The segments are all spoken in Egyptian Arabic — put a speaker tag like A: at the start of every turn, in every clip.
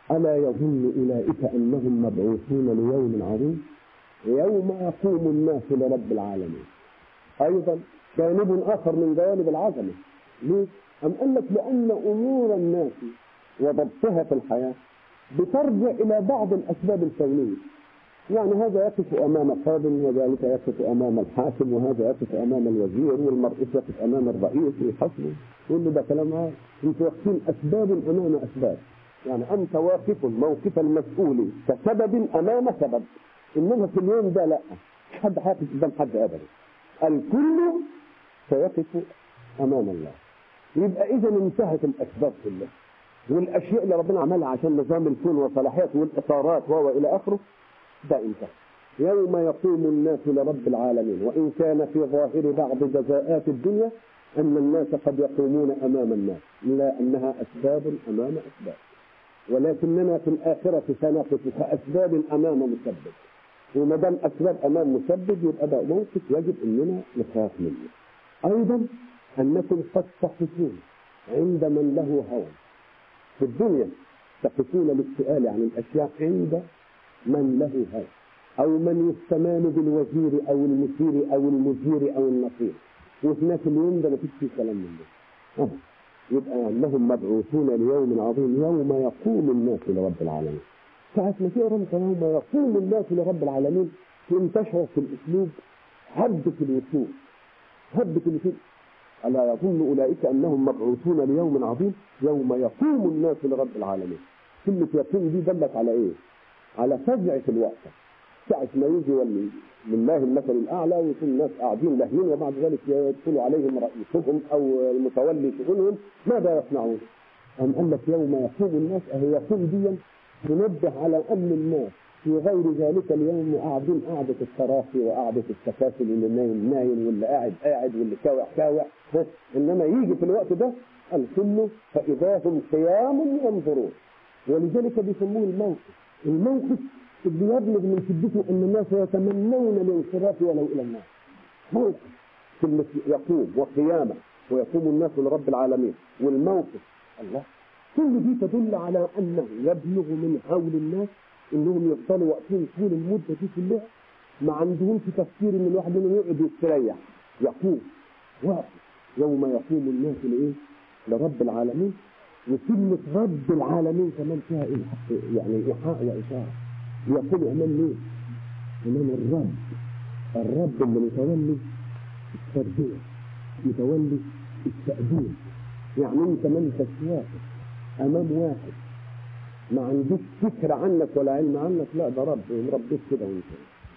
A: ألا يظن أولئك أنهم مبعوثون ليوم عظيم يوم يقوم الناس لرب العالمين أيضا جانب آخر من جوانب العظمة ليه؟ أم قال لك لأن أمور الناس وضبطها في الحياة بترجع إلى بعض الأسباب الكونية يعني هذا يقف أمام قاض وذلك يقف أمام الحاكم وهذا يقف أمام الوزير والمرئيس يقف أمام الرئيس ويحاسبه يقول له ده كلام عام انتوا واقفين أسباب أمام أسباب يعني أنت واقف موقف المسؤول كسبب أمام سبب إنما في اليوم ده لا مش حد حاقف قدام حد أبدا الكل سيقف أمام الله يبقى إذا انتهت الأسباب كلها والأشياء اللي ربنا عملها عشان نظام الكون وصلاحياته والإطارات وهو إلى آخره ده انتهى يوم يقوم الناس لرب العالمين وإن كان في ظاهر بعض جزاءات الدنيا أن الناس قد يقومون أمام الناس لا أنها أسباب أمام أسباب ولكننا في الآخرة سنقف كأسباب أمام مسبب وما دام أسباب أمام مسبب يبقى ده موقف يجب أننا نخاف منه أيضا أنكم قد تقفون عند من له هوى في الدنيا تقفون للسؤال عن الأشياء عند من له هوى أو من يستمان بالوزير أو المثير أو المدير أو النصير وهناك اليوم ده ما فيش فيه كلام من ده أه. يبقى أنهم مبعوثون ليوم عظيم يوم يقوم الناس لرب العالمين ساعة ما تقرا انت يوم يقوم الناس لرب العالمين تنتشر في الأسلوب هبة الوصول هبة الوصول ألا يظن أولئك أنهم مبعوثون ليوم عظيم يوم يقوم الناس لرب العالمين كلمة يقوم دي دلت على إيه؟ على فزعة الوقت ساعة ما يجي ولي لله المثل الأعلى ويكون الناس قاعدين لاهين وبعد ذلك يدخل عليهم رئيسهم أو المتولي شؤونهم ماذا يصنعون؟ أم قال لك يوم يقوم الناس أهي يقوم ديا تنبه على أن الناس في غير ذلك اليوم قاعدين قعدة التراخي وقعدة التكاسل اللي نايم نايم واللي قاعد قاعد واللي كاوع كاوع إنما يجي في الوقت ده الكل فإذا هم قيام ينظرون ولذلك بيسموه الموقف الموقف اللي يبلغ من شدته ان الناس يتمنون الانصراف ولو الى الناس موقف كلمة يقوم وقيامة ويقوم الناس لرب العالمين والموقف الله كل دي تدل على انه يبلغ من حول الناس انهم يفضلوا واقفين طول المدة دي كلها ما عندهمش تفكير ان الواحد منهم يقعد يستريح يقوم واقف يوم يقوم الناس لايه؟ لرب العالمين وكلمة رب العالمين كمان فيها إيه؟ يعني إيحاء وإشارة يقول أمام مين؟ أمام الرب الرب اللي متولي التربية متولي التأديب يعني أنت ما أنت واقف أمام واحد ما عندوش فكرة عنك ولا علم عنك لا ده رب مربيك كده وانت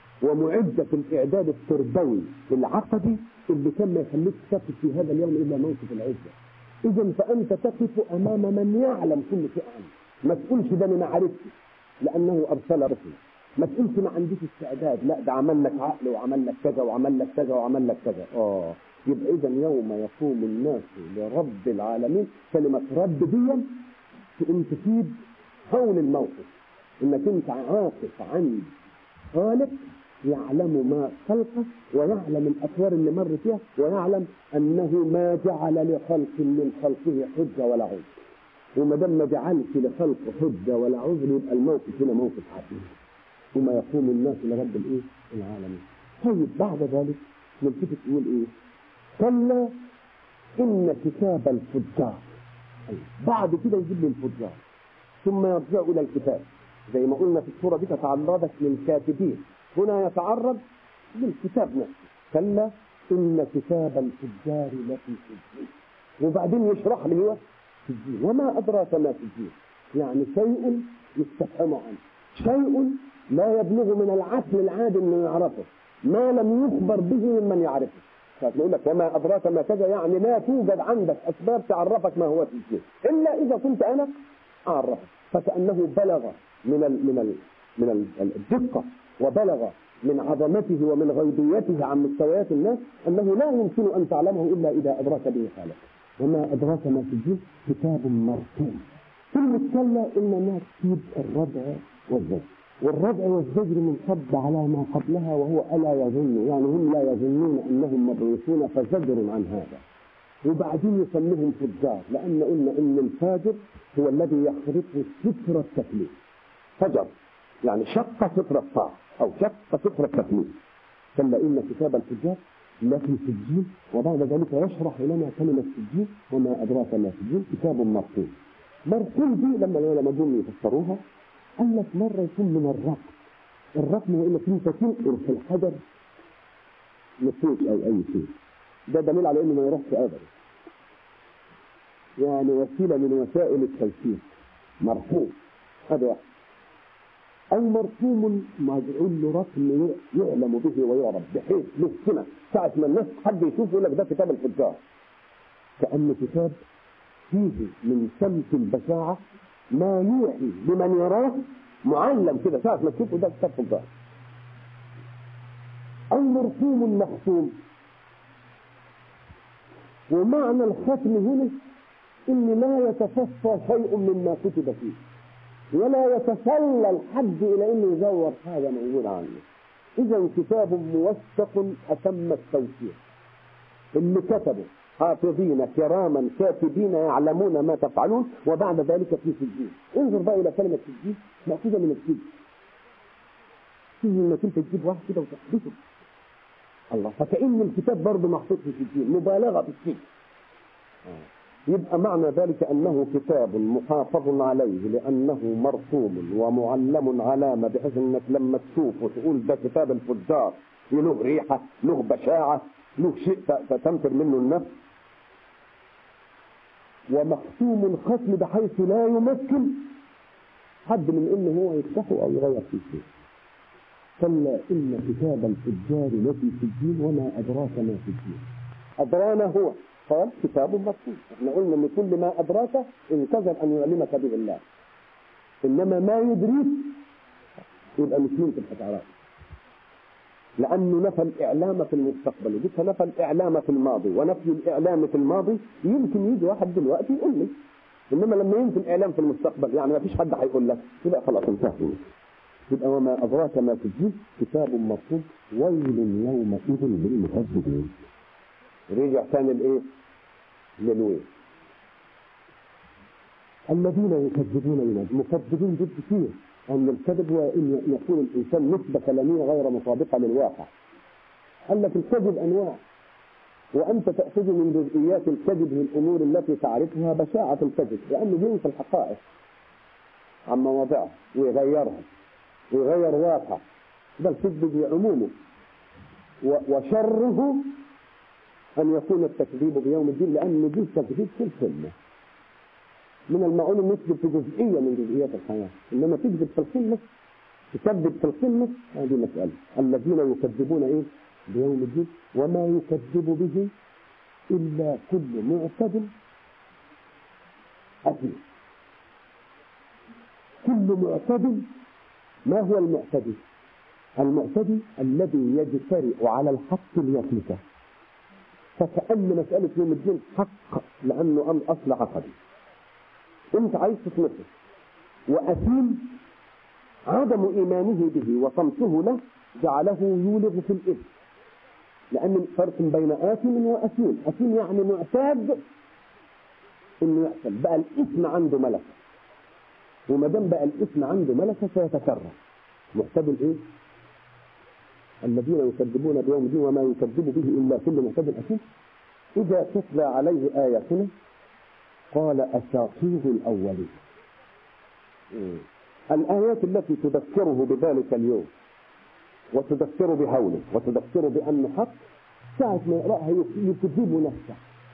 A: ومعدة الإعداد التربوي العقدي اللي كان ما يخليك تقف في هذا اليوم إلا موقف العزة إذا فأنت تقف أمام من يعلم كل شيء عنك ما تقولش ده أنا ما عرفتش لأنه أرسل رسلا ما تقولش ما عنديش استعداد لا ده عمل لك عقل وعمل لك كذا وعمل لك كذا وعمل لك كذا اه يبقى إذا يوم يقوم الناس لرب العالمين كلمة رب دي تقوم تفيد هول الموقف انك انت عاطف عن خالق يعلم ما خلقه ويعلم الأطوار اللي مر فيها ويعلم أنه ما جعل لخلق من خلقه حجة ولا عذر وما دام ما جعلش لخلق حجة ولا عذر يبقى الموقف هنا موقف عظيم وما يقوم الناس لرب الايه؟ العالمين. طيب بعد ذلك نلتفت نقول ايه؟ كلا إن كتاب الفجار بعد كده يجيب لي الفجار ثم يرجع إلى الكتاب زي ما قلنا في الصورة دي تتعرضت للكاتبين هنا يتعرض للكتاب نفسه كلا إن كتاب الفجار لفي سجين وبعدين يشرح لي هو سجين وما أدراك ما سجين يعني شيء يستفهم عنه شيء لا يبلغ من العقل العادي انه يعرفه ما لم يخبر به ممن يعرفه فنقول لك وما أدراك ما كذا يعني لا توجد عندك أسباب تعرفك ما هو سجين إلا إذا كنت أنا أعرفك فكأنه بلغ من ال من ال من الدقة وبلغ من عظمته ومن غيبيته عن مستويات الناس أنه لا يمكن أن تعلمه إلا إذا أدرك به خالق وما أدراك ما سجين كتاب مرسوم كلمة كلا إنما تفيد الردع والزجر والردع والزجر منصب على ما قبلها وهو ألا يظن يعني هم لا يظنون أنهم مبعوثون فزجر عن هذا وبعدين يسميهم فجار لأن قلنا إن الفاجر هو الذي يخرق ستر التكليف فجر يعني شق ستر الطاعة أو شق ستر التكليف كلا إن كتاب الفجار لفي سجين وبعد ذلك يشرح لنا كلمة سجين وما أدراك ما سجين كتاب مرسوم مرسوم دي لما لما جم يفسروها قال لك مرة يكون من الرقم الرقم هو انك انت تنقر في الحجر نصوص او اي شيء ده دليل على انه ما يروحش ابدا يعني وسيله من وسائل التوثيق مرفوع هذا واحد او مرسوم مجعول له رسم يعلم به ويعرف بحيث له سمه ساعه ما الناس حد يشوف يقول لك ده كتاب الفجار كأن كتاب فيه من سمت البشاعة ما يوحي بمن يراه معلم كده ساعة ما تشوفه ده كتاب فجار أو مرسوم مختوم ومعنى الختم هنا إن لا يتصفى شيء مما كتب فيه ولا يتسلل حد إلى إنه يزور حاجة موجودة عنه إذا كتاب موثق أتم التوثيق اللي كتبه حافظين كراما كاتبين يعلمون ما تفعلون وبعد ذلك في سجين انظر بقى إلى كلمة سجين مأخوذة من السجن فيه انك انت تجيب واحد كده وتحبسه الله فكأن الكتاب برضه محطوط في سجين مبالغة في السجن يبقى معنى ذلك أنه كتاب محافظ عليه لأنه مرسوم ومعلم علامة بحيث أنك لما تشوفه تقول ده كتاب الفجار له ريحة له بشاعة له شيء تنفر منه النفس ومختوم الختم بحيث لا يمكن حد من انه هو يفتحه او يغير فيه شيء كلا ان كتاب الفجار لفي سجين وما ادراك ما سجين ادرانا هو قال كتاب مكتوب احنا قلنا ان كل ما ادراك انتظر ان يعلمك به الله انما ما يدريك يبقى مش ممكن هتعرفه لأنه نفى الإعلام في المستقبل وجدت نفى الإعلام في الماضي ونفي الإعلام في الماضي يمكن يجي واحد دلوقتي يقول لي إنما لما ينفي الإعلام في المستقبل يعني ما فيش حد هيقول لك يبقى خلاص انتهى يبقى وما أدراك ما تجيب كتاب مرسوم ويل يومئذ للمكذبين رجع ثاني الإيه؟ للويل الذين يكذبون بنا مكذبين ضد كثير أن الكذب هو أن يكون الإنسان نسبة كلامية غير مطابقة للواقع قال لك الكذب أنواع وأنت تأخذ من جزئيات الكذب من الأمور التي تعرفها بشاعة الكذب لأنه بينسى الحقائق عن مواضعها ويغيرها ويغير واقع ده الكذب بعمومه وشره أن يكون التكذيب بيوم الدين لأن دي التكذيب في الكلمة من المعقول ان نكذب في جزئيه من جزئيات الحياه انما تكذب في القمه تكذب في القمه هذه مساله الذين يكذبون ايه بيوم الدين وما يكذب به الا كل معتد اثيم كل معتد ما هو المعتدي المعتدي الذي يجترئ على الحق ليطلقه فكأن مسألة يوم الدين حق لأنه أم أصل عقدي انت عايز تطلقه واثيم عدم ايمانه به وصمته له جعله يولغ في الاثم لان فرق بين اثم واثيم اثيم يعني معتاد انه يحصل بقى الاثم عنده ملكه وما دام بقى الاثم عنده ملكه سيتكرر معتاد الايه الذين يكذبون بيوم الدين وما يكذب به الا كل معتاد اثيم اذا تتلى عليه اياتنا قال أساطير الأولين الآيات التي تذكره بذلك اليوم وتذكره بهوله وتذكره بأنه حق ساعة ما يقرأها يكذب نفسه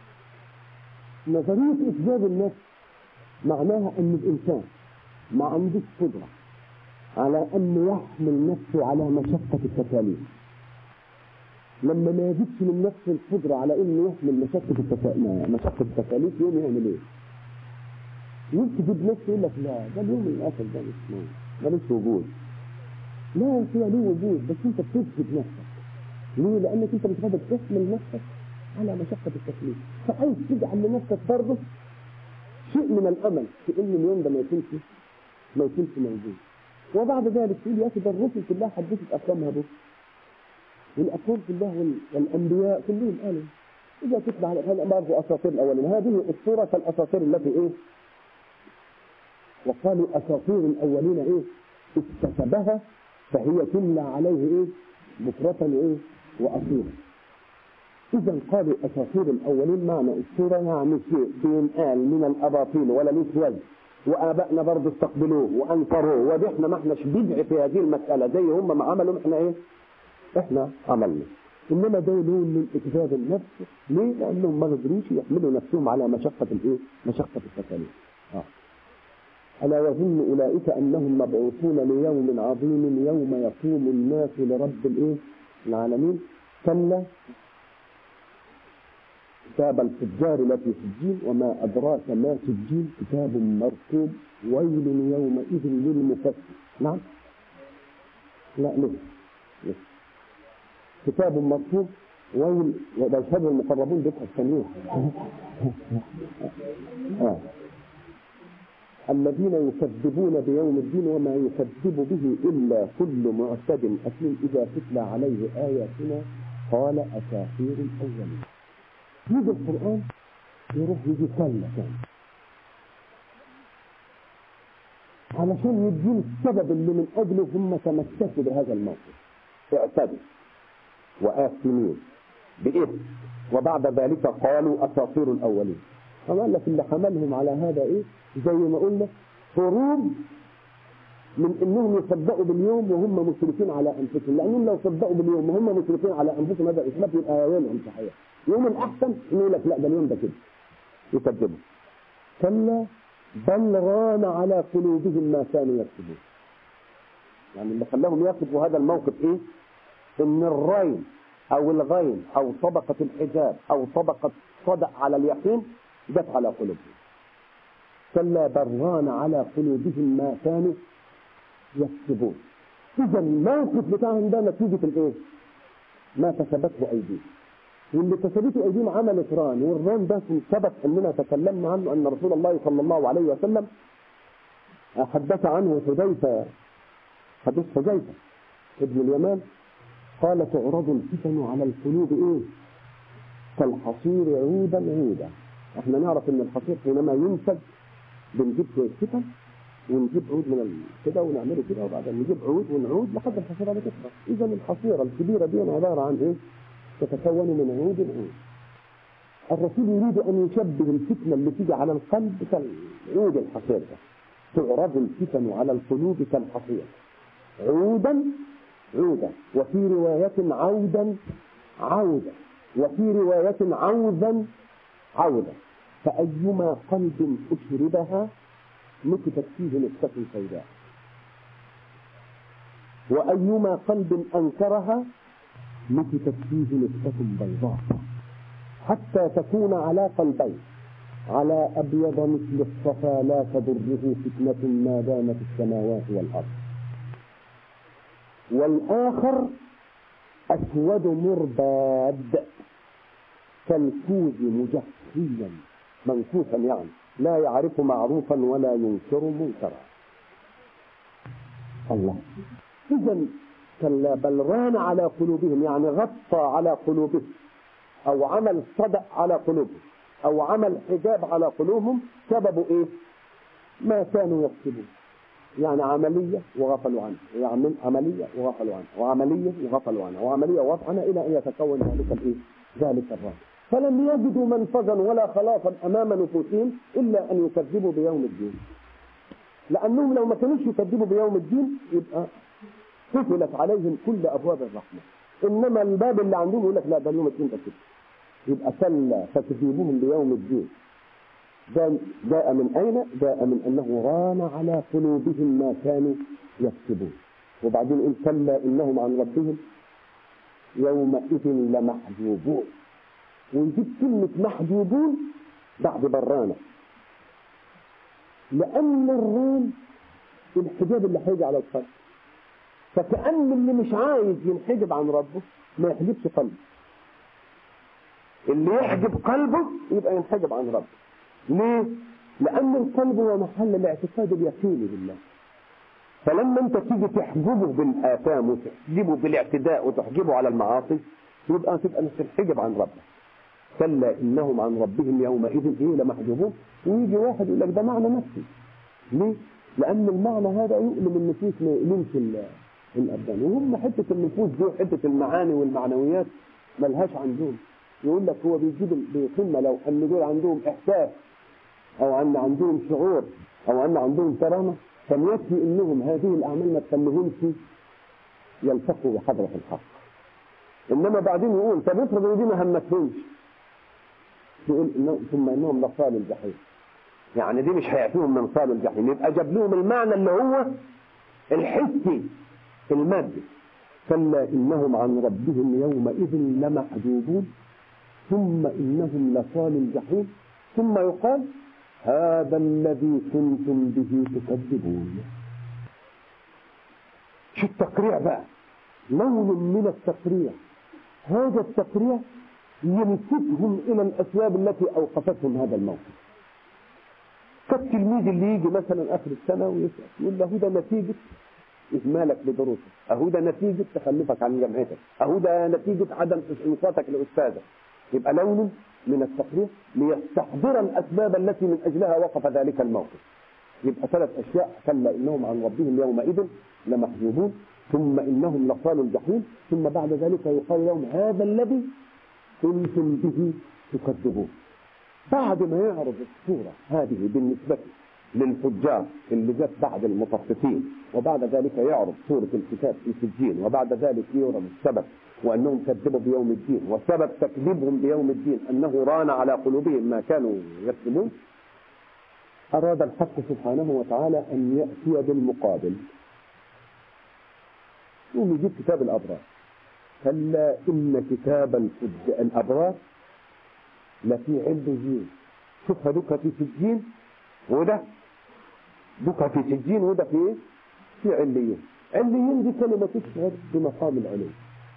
A: نظرية إكذاب النفس معناها أن الإنسان ما عندوش قدرة على أن يحمل نفسه على مشقة التكاليف لما ما يجدش من نفسه القدرة على انه يحمل مشقة التكاليف مشقة التكاليف يوم يعمل ايه؟ يكذب نفسه يقول لك لا ده اليوم الاخر ده مش مالوش وجود لا هو له وجود بس انت بتكذب نفسك ليه؟ لانك انت مش قادر تحمل نفسك على مشقة التكليف فعايز تجعل لنفسك برضه شيء من الامل في ان اليوم ده ما يكونش ما يكونش موجود وبعد ذلك تقول يا اخي ده الرسل كلها حدثت افلامها بكره والأكوان كلها والأنبياء كلهم قالوا إذا تتبع هذا برضه أساطير الأولين هذه الصورة كالأساطير التي إيه وقالوا أساطير الأولين إيه اكتسبها فهي تملى عليه إيه بكرة إيه وأصيلا إذا قالوا أساطير الأولين معنى الصورة يعني شيء بينقال من الأباطيل ولا ليش وزن وآبائنا برضه استقبلوه وأنكروه ونحن ما احناش بدع في هذه المسألة زي هم ما عملوا احنا إيه احنا عملنا انما ده لون من اكذاب النفس ليه؟ لانهم ما قدروش يحملوا نفسهم على مشقه الايه؟ مشقه التكاليف. اه. الا يظن اولئك انهم مبعوثون ليوم عظيم يوم يقوم الناس لرب الايه؟ العالمين كلا كتاب الفجار التي سجين وما ادراك ما سجين كتاب مرقوم ويل يومئذ للمكذب نعم لا لسه لسه كتاب مكتوب ويل وبيشهده المقربون بيبقى التنويه آه. الذين يكذبون بيوم الدين وما يكذب به إلا كل معتد أثيم إذا تتلى عليه آياتنا قال أساطير الأولين يجي القرآن يروح يجي كلا كان علشان يدين السبب اللي من أجله هم تمسكوا بهذا الموقف اعتدوا وآثمين بإثم وبعد ذلك قالوا أساطير الأولين فقال لك اللي حملهم على هذا إيه زي ما قلنا هروب من انهم يصدقوا باليوم وهم مشركين على انفسهم لانهم لو صدقوا باليوم وهم مشركين على انفسهم هذا اثبات يبقى يومهم صحيح يوم الاحسن انه يقول لك لا ده اليوم ده كده يكذبوا كلا بل ران على قلوبهم ما كانوا يكسبون يعني اللي خلاهم يصفوا هذا الموقف ايه ان الرين او الغين او طبقة الحجاب او طبقة صدع على اليقين جت على قلوبهم كلا بران على قلوبهم ما كانوا يكسبون اذا الموقف بتاعهم ده نتيجة الايه ما كسبته ايديهم واللي كسبته ايديهم عملت ران والران ده سبق اننا تكلمنا عنه ان رسول الله صلى الله عليه وسلم حدث عنه حذيفه حديث حذيفه ابن اليمان قال تعرض الفتن على القلوب ايه كالحصير عودا عودا احنا نعرف ان الحصير حينما ينسج بنجيب فتن ونجيب عود من كده ونعمله كده وبعدين نجيب عود ونعود لحد الحصيره دي تكبر اذا الحصيره الكبيره دي عباره عن ايه تتكون من عود عود الرسول يريد ان يشبه الفتنه اللي تيجي على القلب كالعود الحصير ده تعرض الفتن على القلوب كالحصير عودا عودا وفي رواية عودا عودا وفي رواية عودا عودا فأيما قلب أشربها نكتت فيه نكتة سوداء وأيما قلب أنكرها نكتت فيه نكتة بيضاء حتى تكون على قلبين على أبيض مثل الصفا لا تضره فتنة ما دامت السماوات والأرض والآخر أسود مرباد كالكوز مجحفيا منكوسا يعني لا يعرف معروفا ولا ينكر منكرا الله إذا كلا بل ران على قلوبهم يعني غطى على قلوبهم أو عمل صدع على قلوبهم أو عمل حجاب على قلوبهم سبب إيه؟ ما كانوا يكسبون يعني عملية وغفلوا عنها يعني عملية وغفلوا عنها وعملية وغفلوا عنها وعملية وغفلوا عنها إلى أن يتكون ذلك الإيه؟ ذلك الرأي فلم يجدوا منفذا ولا خلاصا أمام نفوسهم إلا أن يكذبوا بيوم الدين لأنهم لو ما كانوش يكذبوا بيوم الدين يبقى قفلت عليهم كل أبواب الرحمة إنما الباب اللي عندهم يقول لك لا ده اليوم الدين ده كده يبقى كلا فتكذبوهم بيوم الدين جاء من أين؟ جاء من أنه ران على قلوبهم ما كانوا يكسبون وبعدين إن كلا إنهم عن ربهم يومئذ لمحجوبون ويجيب كلمة محجوبون بعد برانة لأن الران الحجاب اللي هيجي على القلب فكأن اللي مش عايز ينحجب عن ربه ما يحجبش قلبه اللي يحجب قلبه يبقى ينحجب عن ربه ليه؟ لأن القلب هو محل الاعتقاد اليقيني بالله فلما انت تيجي تحجبه بالآثام وتحجبه بالاعتداء وتحجبه على المعاصي يبقى تبقى مش تنحجب عن ربك كلا إنهم عن ربهم يومئذ إيه لمحجوبون ويجي واحد يقول لك ده معنى نفسي ليه؟ لأن المعنى هذا يؤلم النفوس ما يؤلمش الأبدان وهم حتة النفوس دي وحتة المعاني والمعنويات ملهاش عندهم يقول لك هو بيجيب بيقيم لو أن دول عندهم إحساس أو أن عندهم شعور أو أن عندهم كرامة فليكفي إنهم هذه الأعمال ما تخليهمش يلتقوا بحضرة الحق إنما بعدين يقول طب افرض دي ما همتهمش يقول إنه ثم إنهم لصال الجحيم يعني دي مش هيعطيهم من صال الجحيم يبقى جاب لهم المعنى اللي هو الحسي المادي كلا إنهم عن ربهم يومئذ لمحجوبون ثم إنهم لصال الجحيم ثم يقال هذا الذي كنتم به تكذبون شو التقريع بقى لون من التقريع هذا التقريع يمسكهم إلى الأسباب التي أوقفتهم هذا الموقف كالتلميذ اللي يجي مثلا آخر السنة ويسأل يقول له ده نتيجة إهمالك لدروسك أهو ده نتيجة تخلفك عن جامعتك أهو ده نتيجة عدم إنصاتك لأستاذك يبقى لون من التقرير ليستحضر الأسباب التي من أجلها وقف ذلك الموقف يبقى ثلاث أشياء كلا إنهم عن ربهم يومئذ لمحجوبون ثم إنهم لصال الجحيم ثم بعد ذلك يقال لهم هذا الذي كنتم به تكذبون بعد ما يعرض الصورة هذه بالنسبة للفجار اللي جت بعد المطففين وبعد ذلك يعرض سورة الكتاب في سجين وبعد ذلك يعرض السبب وأنهم كذبوا بيوم الدين وسبب تكذيبهم بيوم الدين أنه ران على قلوبهم ما كانوا يكذبون أراد الحق سبحانه وتعالى أن يأتي بالمقابل يقوم يجيب كتاب الأبرار كلا إن كتاب الأبرار لفي عليين شوف هذوك في سجين وده دوك في سجين وده في ايه؟ في عليين عليين دي كلمة تشعر بمقام العلو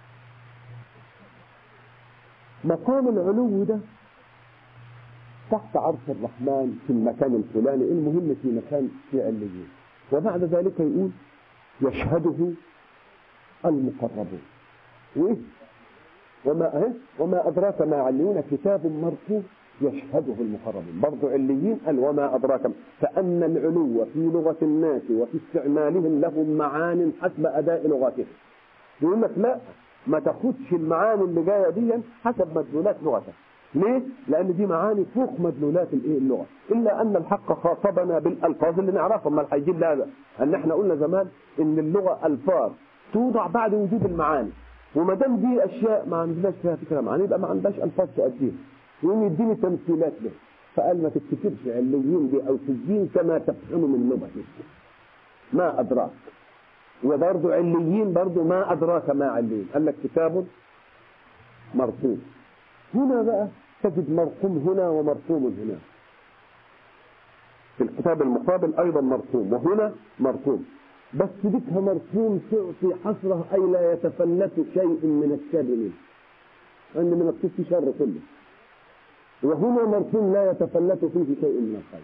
A: مقام العلو ده تحت عرش الرحمن في المكان الفلاني المهم في مكان في عليين وبعد ذلك يقول يشهده المقربون وايه وما ايه وما ادراك ما عليون كتاب مرقوم يشهده المقربون برضو عليين قال وما ادراك فان العلو في لغه الناس وفي استعمالهم لهم معان حسب اداء لغتهم يقول لك لا ما تاخدش المعاني اللي جايه دي حسب مدلولات لغتك ليه؟ لأن دي معاني فوق مدلولات الايه اللغة، إلا أن الحق خاطبنا بالألفاظ اللي نعرفها، أمال هيجيب لا أن احنا قلنا زمان إن اللغة ألفاظ توضع بعد وجود المعاني، وما دام دي أشياء ما عندناش فيها فكرة معاني يبقى ما عندناش ألفاظ تؤديها. يقوم يديني تمثيلات به، فقال ما تفتكرش عليين دي أو سجين كما تفهم من لغة ما أدراك. وبرضه عليين برضه ما أدراك ما عليين، قال لك كتاب مرسوم. هنا بقى تجد مرقوم هنا ومرسوم هنا في الكتاب المقابل أيضا مرسوم وهنا مرسوم بس بكها مرسوم تعطي حصره أي لا يتفلت شيء من الشر منه أن من الكفر شر كله وهنا مرسوم لا يتفلت فيه شيء من الخير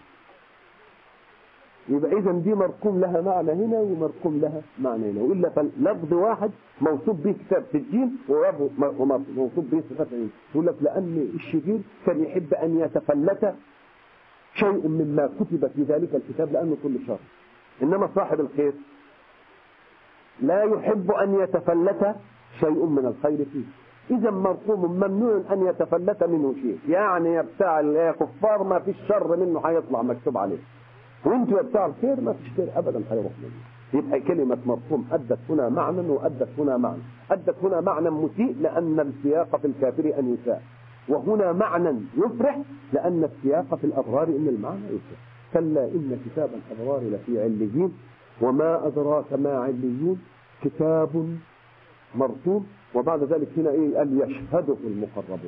A: يبقى إذا دي مرقوم لها معنى هنا ومرقوم لها معنى هنا وإلا فلفظ واحد موصوف به كتاب سجين وموصوف به صفات عين يقول لك لأن الشرير كان يحب أن يتفلت شيء مما كتب في ذلك الكتاب لأنه كل شر إنما صاحب الخير لا يحب أن يتفلت شيء من الخير فيه إذا مرقوم ممنوع أن يتفلت منه شيء يعني يا بتاع الكفار ما فيش شر منه هيطلع مكتوب عليه وانتوا يا بتاع الخير ما فيش خير ابدا هيروح منه يبقى كلمة مرقوم أدت هنا معنى وأدت هنا معنى أدت هنا معنى مسيء لأن السياق في الكافر أن يساء وهنا معنى يفرح لأن السياق في الأبرار أن المعنى يفرح كلا إن كتاب الأبرار لفي عليين وما أدراك ما عليون كتاب مرسوم وبعد ذلك هنا إيه قال يشهده المقربون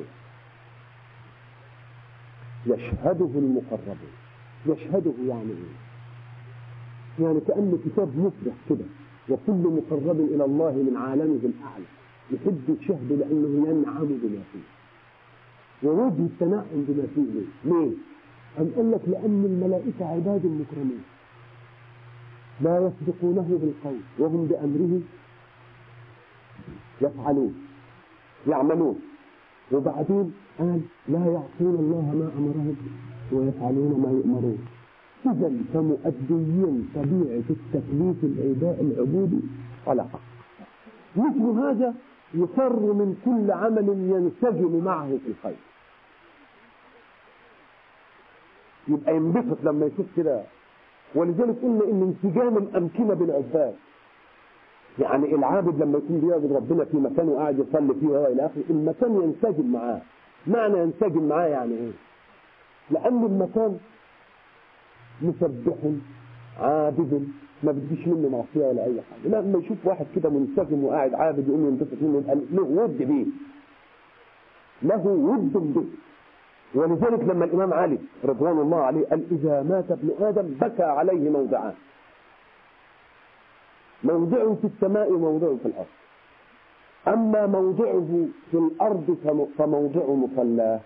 A: يشهده المقربون يشهده يعني ايه يعني كأنه كتاب مفرح كده وكل مقرب إلى الله من عالمه الأعلى يحب يشهد لأنه ينعم بما فيه ووجه التنعم بما فيه ليه؟ ليه؟ أم قال لك لأن الملائكة عباد مكرمين لا يسبقونه بالقول وهم بأمره يفعلون يعملون وبعدين قال لا يعصون الله ما أمرهم ويفعلون ما يؤمرون إذا فمؤديين طبيعة التكليف العباء العبودي على حق مثل هذا يفر من كل عمل ينسجم معه في الخير يبقى ينبسط لما يشوف كده ولذلك قلنا ان انسجام الامكنه بالعباد يعني العابد لما يكون بيعبد ربنا في مكان وقاعد يصلي فيه وهو الى اخره المكان ينسجم معاه معنى ينسجم معاه يعني ايه؟ لان المكان مسبح عابد ما بتجيش منه معصيه ولا اي حاجه لما يشوف واحد كده منسجم وقاعد عابد يقوم ينبسط منه يبقى له ود بيه له ود به ولذلك لما الامام علي رضوان الله عليه قال اذا مات ابن ادم بكى عليه موضعان موضع في السماء وموضع في الارض اما موضعه في الارض فموضع مصلاه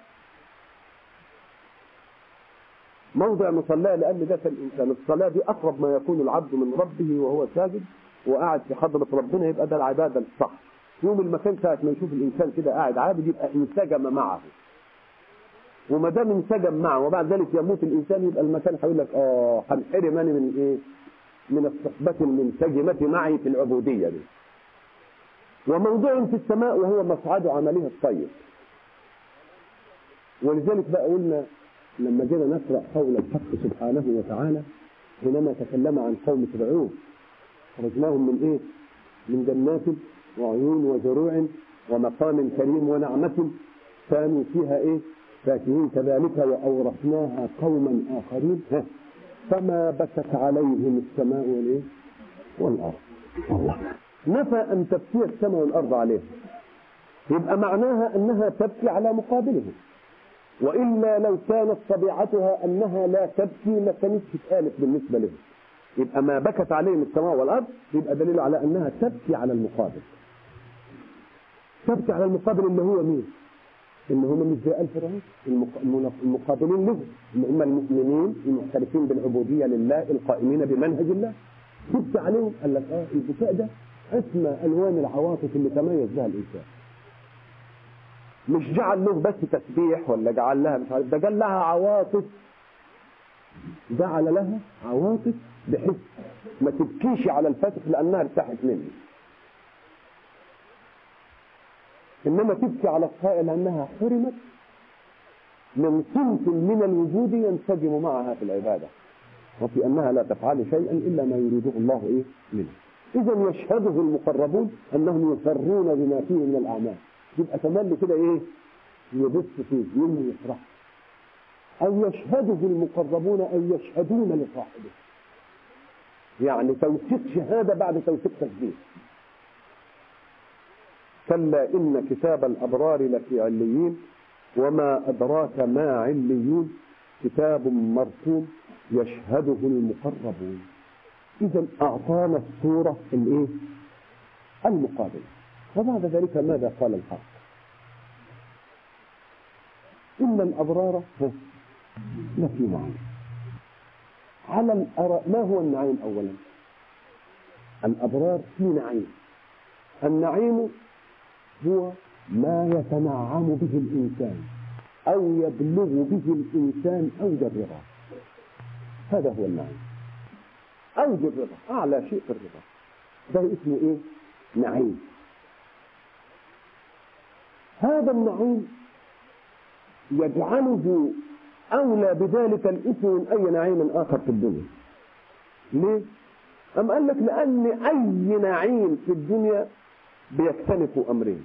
A: موضع مصلاه لأن ده الإنسان الصلاة دي أقرب ما يكون العبد من ربه وهو ساجد وقاعد في حضرة ربنا يبقى ده العبادة الصح يوم المكان ساعة ما يشوف الإنسان كده قاعد عابد يبقى انسجم معه وما دام انسجم معه وبعد ذلك يموت الإنسان يبقى المكان هيقول لك آه هنحرم أنا من إيه؟ من الصحبة المنسجمة معي في العبودية دي وموضوع في السماء وهو مصعد عمله الطيب ولذلك بقى قلنا لما جينا نقرأ قول الحق سبحانه وتعالى حينما تكلم عن قوم فرعون خرجناهم من ايه؟ من جنات وعيون وزروع ومقام كريم ونعمة كانوا فيها ايه؟ فاكهين كذلك وأورثناها قوما آخرين فما بكت عليهم السماء والايه؟ والأرض الله نفى أن تبكي السماء والأرض عليهم يبقى معناها أنها تبكي على مقابلهم وإلا لو كانت طبيعتها أنها لا تبكي ما كانتش اتقالت بالنسبة لهم يبقى ما بكت عليهم السماء والأرض يبقى دليل على أنها تبكي على المقابل تبكي على المقابل اللي هو مين؟ إن هم مش زي آل فرعون المقابلين له اللي هم المؤمنين المعترفين بالعبودية لله القائمين بمنهج الله تبكي عليهم قال لك اه البكاء ده اسمى ألوان العواطف اللي تميز بها الإنسان مش جعل له بس تسبيح ولا جعل لها مش عارف ده جعل لها عواطف جعل لها عواطف بحيث ما تبكيش على الفاسق لانها ارتاحت منه انما تبكي على الطائع لانها حرمت من صنف من الوجود ينسجم معها في العباده وفي انها لا تفعل شيئا الا ما يريده الله ايه منه اذا يشهده المقربون انهم يسرون بما فيه من الاعمال يبقى تملي كده ايه يبص فيه يوم يفرح او يشهده المقربون او يشهدون لصاحبه يعني توثيق شهادة بعد توثيق تسجيل كلا إن كتاب الأبرار لفي عليين وما أدراك ما عليون كتاب مرسوم يشهده المقربون إذا أعطانا الصورة الإيه؟ المقابلة وبعد ذلك ماذا قال الحق إن الأبرار لفي نعيم على الأر... ما هو النعيم أولا الأبرار في نعيم النعيم هو ما يتنعم به الإنسان أو يبلغ به الإنسان أوج الرضا هذا هو النعيم أوج الرضا أعلى شيء في الرضا ده اسمه إيه نعيم هذا النعيم يجعله أولى بذلك الاسم من أي نعيم آخر في الدنيا ليه؟ أم قال لك لأن أي نعيم في الدنيا بيكتنف أمرين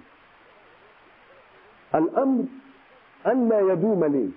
A: الأمر أن لا يدوم لي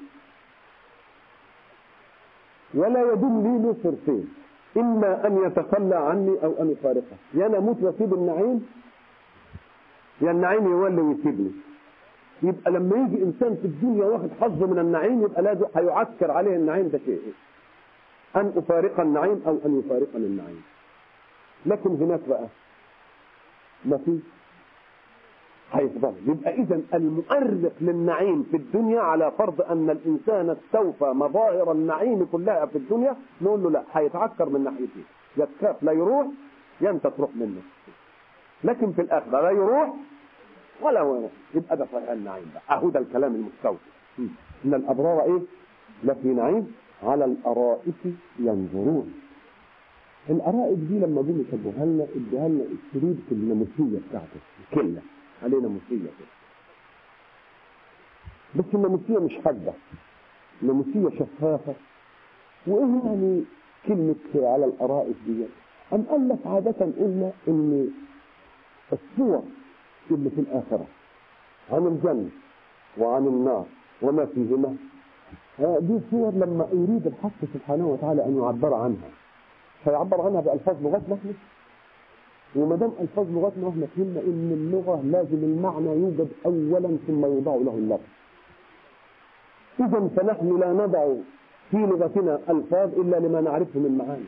A: ولا يدوم لي له صرفين إما أن يتخلى عني أو أن يفارقه يا نموت واسيب النعيم يا النعيم يولي ويسيبني يبقى لما يجي انسان في الدنيا واخد حظه من النعيم يبقى لازم هيعسكر عليه النعيم ده شيء ان افارق النعيم او ان يفارقني النعيم لكن هناك بقى ما في هيفضل يبقى اذا المؤرق للنعيم في الدنيا على فرض ان الانسان استوفى مظاهر النعيم كلها في الدنيا نقول له لا هيتعكر من ناحيتين يا تخاف لا يروح يا انت تروح منه لكن في الاخره لا يروح ولا هو يبقى ده صحيح النعيم بقى اهو ده الكلام المستوى ان الابرار ايه لفي نعيم على الارائك ينظرون الارائك دي لما جم يسبوها لنا اديها لنا الشريط الناموسيه بتاعته الكله عليه ناموسيه كده بس الناموسيه مش حاده ناموسيه شفافه وايه يعني كلمه على الارائك دي ام قال لك عاده قلنا ان الصور اللي في الاخره عن الجنه وعن النار وما فيهما دي صور لما يريد الحق سبحانه وتعالى ان يعبر عنها فيعبر عنها بألفاظ لغتنا احنا وما دام ألفاظ لغتنا احنا فهمنا إن اللغة لازم المعنى يوجد أولا ثم يوضع له اللفظ. إذا فنحن لا نضع في لغتنا ألفاظ إلا لما نعرفه من معاني.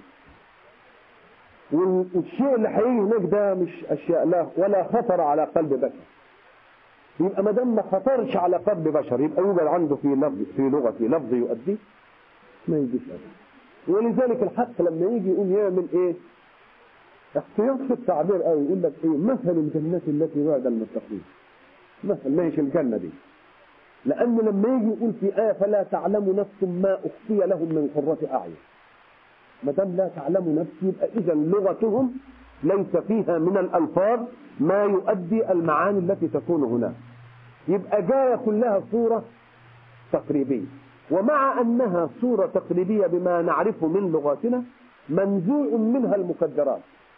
A: والشيء اللي هيجي هناك ده مش أشياء لا ولا خطر على قلب بشر. يبقى ما دام ما خطرش على قلب بشر يبقى يوجد عنده في لفظ في لغتي لفظ يؤدي ما يجيش أبدا. ولذلك الحق لما يجي يقوم يعمل ايه احتياط في التعبير قوي يقول لك ايه مثل الجنة التي وعد المتقين مثل ماشي الجنة دي لأن لما يجي يقول في آية فلا تعلم نفس ما أخفي لهم من قرة أعين ما دام لا تعلم نفس يبقى إذا لغتهم ليس فيها من الألفاظ ما يؤدي المعاني التي تكون هناك يبقى جاية كلها صورة تقريبية ومع أنها صورة تقريبية بما نعرفه من لغاتنا منزوع منها المكدرات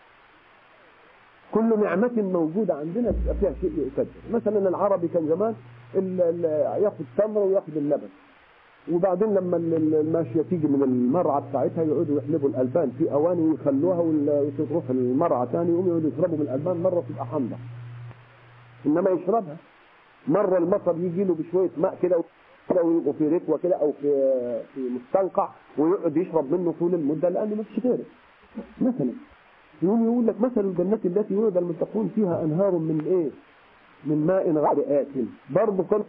A: كل نعمة موجودة عندنا بيبقى فيها شيء يكدر مثلا العربي كان زمان ياخد تمر وياخد اللبن وبعدين لما الماشية تيجي من المرعى بتاعتها يقعدوا يحلبوا الألبان في أواني ويخلوها وتروح المرعى ثاني يقوموا يقعدوا يشربوا من الألبان مرة تبقى حمضة إنما يشربها مرة المطر يجي له بشوية ماء كده ويبقوا في ركوة كده أو في في مستنقع ويقعد يشرب منه طول المدة لأنه ما فيش غيره مثلا يقوم يقول لك مثل الجنات التي يولد المتقون فيها أنهار من إيه؟ من ماء غير آت برضه كان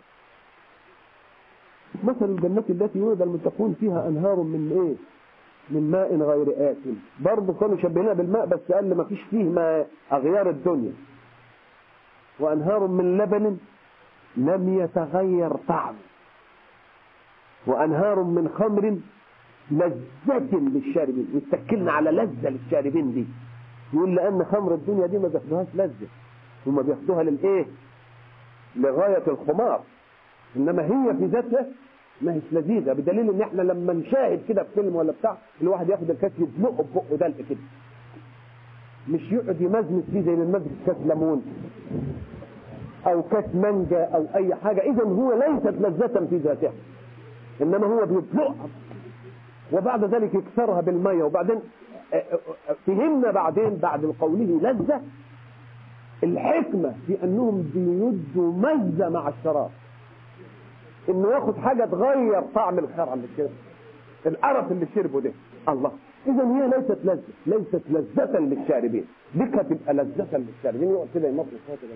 A: مثل الجنات التي يولد المتقون فيها أنهار من إيه؟ من ماء غير آت برضه كانوا شبهناها بالماء بس قال ما فيش فيه ما أغيار الدنيا وأنهار من لبن لم يتغير طعمه وأنهار من خمر لذة للشاربين يتكلنا على لذة للشاربين دي يقول لأن خمر الدنيا دي ما بياخدوهاش لذة هما بياخدوها للإيه لغاية الخمار إنما هي في ذاتها ما هيش لذيذة بدليل إن إحنا لما نشاهد كده في فيلم ولا بتاع الواحد ياخد الكاس يدلقه في بقه دلق كده مش يقعد يمزمز فيه زي ما يمزمز كاس ليمون أو كاس مانجا أو أي حاجة إذا هو ليست لذة في ذاتها إنما هو بيطلقها وبعد ذلك يكسرها بالمية وبعدين فهمنا بعدين بعد قوله لذة الحكمة في أنهم بيدوا مزة مع الشراب إنه ياخد حاجة تغير طعم الخير اللي شربه القرف اللي شربه ده الله إذا هي ليست لذة ليست لذة للشاربين دي تبقى لذة للشاربين يقعد كده يمط كده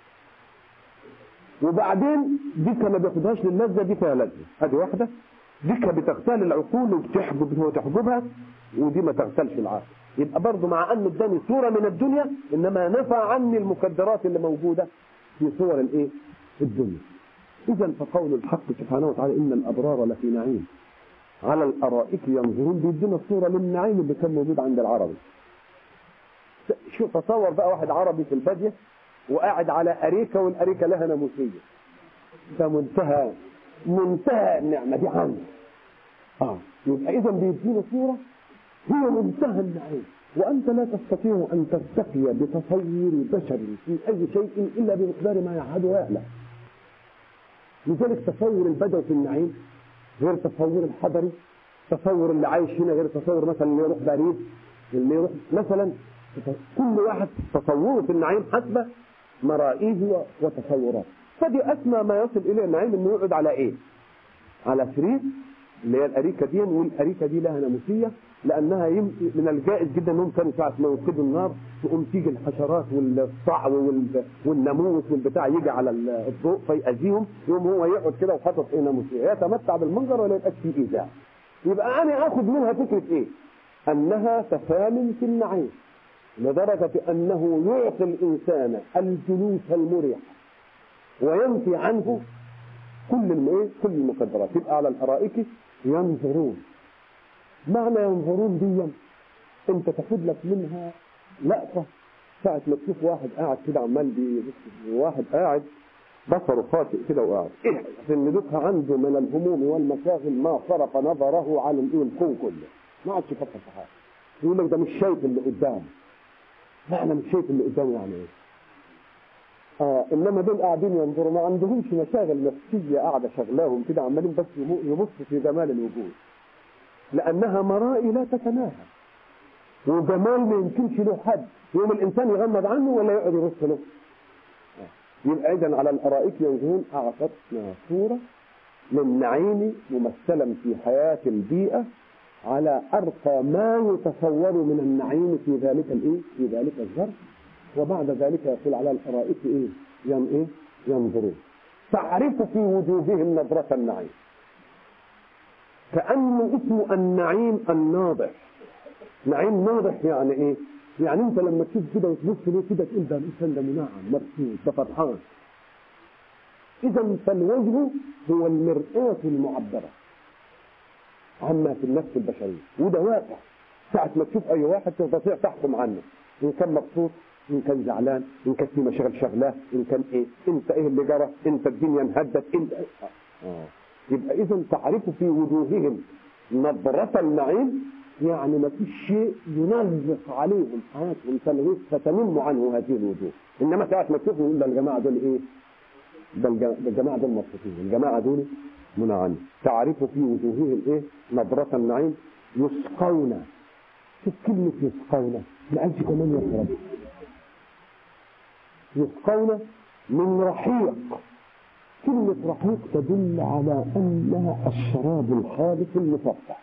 A: وبعدين ديكا ما بياخدهاش للذة دي فيها لذة ادي واحدة ديكا بتغتال العقول وبتحجب هو تحجبها ودي ما تغتالش العقل يبقى برضه مع انه اداني صورة من الدنيا انما نفى عني المكدرات اللي موجودة في صور الايه الدنيا اذا فقول الحق سبحانه وتعالى ان الابرار لفي نعيم على الارائك ينظرون بيدينا صورة للنعيم اللي كان موجود عند العربي شو تصور بقى واحد عربي في البادية وقاعد على أريكة والأريكة لها ناموسية ده منتهى منتهى النعمة دي عنده اه يبقى إذا بيدينا صورة هي منتهى النعيم وأنت لا تستطيع أن ترتقي بتصور بشر في أي شيء إلا بمقدار ما يعهد ويألف لذلك تصور البدو في النعيم غير تصور الحضري تصور اللي عايش هنا غير تصور مثلا اللي يروح باريس اللي يروح مثلا كل واحد تصوره في النعيم حسب مرائيه وتصوراته فدي أسمى ما يصل إليه النعيم إنه يقعد على إيه؟ على سرير اللي هي الأريكة دي والأريكة دي لها ناموسية لأنها يم... من الجائز جدا إنهم كانوا ساعة ما يوقدوا النار تقوم تيجي الحشرات والصعو وال... والناموس والبتاع يجي على الضوء فيأذيهم يقوم هو يقعد كده وحاطط إيه ناموسية يتمتع بالمنظر ولا يبقاش فيه إيذاء يبقى أنا آخذ منها فكرة إيه؟ أنها تفاني في النعيم لدرجة أنه يعطي الإنسان الجلوس المريح وينفي عنه كل الايه كل المقدرات يبقى على الارائك ينظرون معنى ينظرون دي انت تاخد لك منها لقطه ساعة ما تشوف واحد قاعد كده عمال بيبص واحد قاعد بصره خاطئ كده وقاعد ايه ان دوكها عنده من الهموم والمشاغل ما صرف نظره على الايه الكون كله ما عادش يفكر في حاجه يقول لك ده مش شايف اللي قدامه معنى مش شايف اللي قدامه يعني ايه آه انما دول قاعدين ينظروا ما عندهمش مشاغل نفسيه قاعده شغلاهم كده عمالين بس يبصوا في جمال الوجود لانها مرائي لا تتناهى وجمال ما يمكنش له حد يوم الانسان يغمض عنه ولا يقعد يبص له يبقى اذا على الارائك ينظرون اعطتنا صوره للنعيم ممثلا في حياه البيئه على ارقى ما يتصور من النعيم في ذلك الايه في ذلك الظرف وبعد ذلك يقول على الارائك ايه ين ايه ينظرون تعرف في وجوههم نظرة النعيم كأنه اسمه النعيم الناضح نعيم ناضح يعني ايه يعني انت لما تشوف كده وتبص له كده تقول ده الانسان ده منعم مبسوط ده فرحان اذا فالوجه هو المرآة المعبرة عما في النفس البشرية وده واقع ساعة ما تشوف أي واحد تستطيع تحكم عنه إن كان مبسوط إن كان زعلان إن كانت في مشاغل شغلاه إن كان إيه أنت إيه اللي جرى أنت الدنيا انهدت أنت آه. يبقى إذا تعرف في وجوههم نظرة النعيم يعني ما فيش شيء ينغص عليهم حياتهم تنغيص فتنم عنه هذه الوجوه إنما ساعة ما تشوفوا يقول ده الجماعة دول إيه ده الجماعة دول مبسوطين الجماعة دول منعم تعرف في وجوههم ايه نظرة النعيم يسقون شوف كلمة يسقون ما قالش كمان يشرب يسقون من رحيق كلمة رحيق تدل على أنها الشراب الخالص المصفى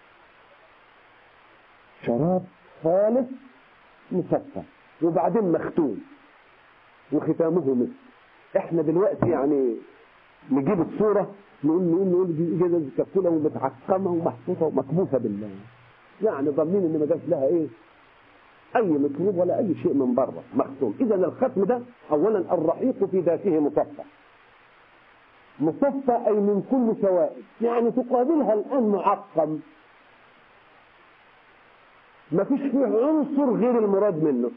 A: شراب خالص مصفى وبعدين مختوم وختامه مثل احنا دلوقتي يعني نجيب الصورة نقول نقول نقول دي إجازة كبسولة ومتعقمة ومحطوطة ومكبوسة بالله يعني ضامنين إن ما جاش لها إيه أي ميكروب ولا أي شيء من بره مختوم إذا الختم ده أولا الرحيق في ذاته مصفى مصفى أي من كل شوائب يعني تقابلها الآن معقم ما فيش فيه عنصر غير المراد منه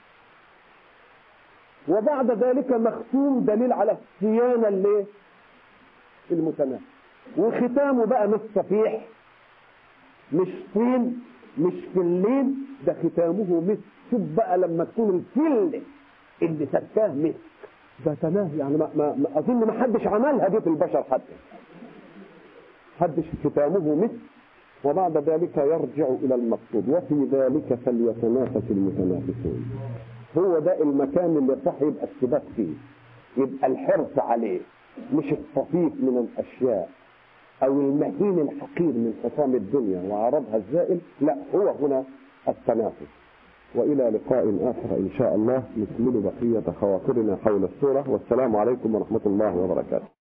A: وبعد ذلك مختوم دليل على الصيانة اللي المتناهي وختامه بقى مش صفيح مش طين مش فلين ده ختامه مسك شوف بقى لما تكون الفل اللي سكاه مسك ده تناهي يعني ما, ما, ما اظن ما حدش عملها دي في البشر حتى حدش ختامه مسك وبعد ذلك يرجع الى المقصود وفي ذلك فليتنافس المتنافسون هو ده المكان اللي صح يبقى السباق فيه يبقى الحرص عليه مش الطفيف من الاشياء او المهين الحقير من حطام الدنيا وعرضها الزائل لا هو هنا التنافس والى لقاء اخر ان شاء الله نكمل بقيه خواطرنا حول السوره والسلام عليكم ورحمه الله وبركاته